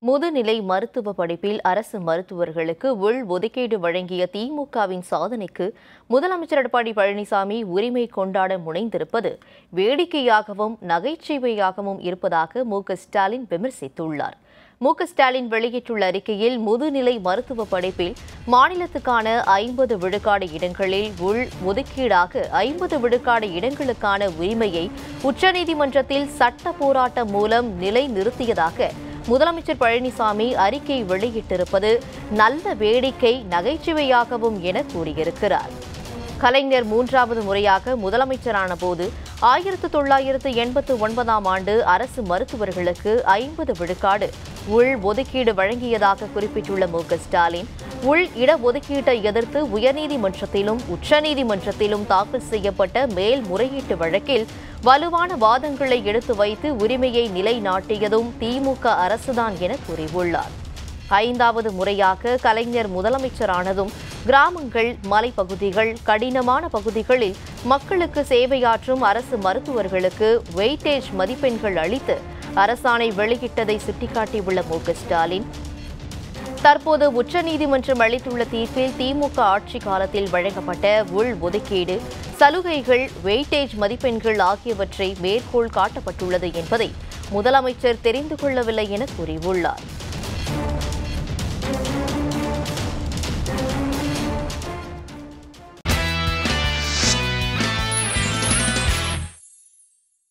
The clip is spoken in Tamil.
முதுநிலை மருத்துவ படிப்பில் அரசு மருத்துவர்களுக்கு உள் ஒதுக்கீடு வழங்கிய திமுகவின் சாதனைக்கு முதலமைச்சர் எடப்பாடி பழனிசாமி உரிமை கொண்டாட முனைந்திருப்பது வேடிக்கையாகவும் நகைச்சுவையாகவும் இருப்பதாக மு க ஸ்டாலின் விமர்சித்துள்ளார் மு க ஸ்டாலின் வெளியிட்டுள்ள அறிக்கையில் முதுநிலை மருத்துவ படிப்பில் மாநிலத்துக்கான ஐம்பது விழுக்காடு இடங்களில் உள் ஒதுக்கீடாக ஐம்பது விழுக்காடு இடங்களுக்கான உரிமையை உச்சநீதிமன்றத்தில் சட்ட போராட்டம் மூலம் நிலைநிறுத்தியதாக முதலமைச்சர் பழனிசாமி அறிக்கை வெளியிட்டிருப்பது நல்ல வேடிக்கை நகைச்சுவையாகவும் என கூறியிருக்கிறார் கலைஞர் மூன்றாவது முறையாக முதலமைச்சரான போது ஆயிரத்து தொள்ளாயிரத்து எண்பத்து ஒன்பதாம் ஆண்டு அரசு மருத்துவர்களுக்கு ஐம்பது விழுக்காடு உள் ஒதுக்கீடு வழங்கியதாக குறிப்பிட்டுள்ள மு க ஸ்டாலின் உள் இடஒதுக்கீட்டை எதிர்த்து உயர்நீதிமன்றத்திலும் உச்சநீதிமன்றத்திலும் தாக்கல் செய்யப்பட்ட மேல்முறையீட்டு வழக்கில் வலுவான வாதங்களை எடுத்து வைத்து உரிமையை நிலைநாட்டியதும் திமுக அரசுதான் என கூறியுள்ளார் ஐந்தாவது முறையாக கலைஞர் முதலமைச்சரானதும் கிராமங்கள் மலைப்பகுதிகள் கடினமான பகுதிகளில் மக்களுக்கு சேவையாற்றும் அரசு மருத்துவர்களுக்கு வெயிட்டேஜ் மதிப்பெண்கள் அளித்து அரசாணை வெளியிட்டதை சுட்டிக்காட்டியுள்ள மு க ஸ்டாலின் தற்போது உச்சநீதிமன்றம் அளித்துள்ள தீர்ப்பில் திமுக ஆட்சி காலத்தில் வழங்கப்பட்ட உள் ஒதுக்கீடு சலுகைகள் வெயிட்டேஜ் மதிப்பெண்கள் ஆகியவற்றை மேற்கோள் காட்டப்பட்டுள்ளது என்பதை முதலமைச்சர் தெரிந்து கொள்ளவில்லை என கூறியுள்ளார்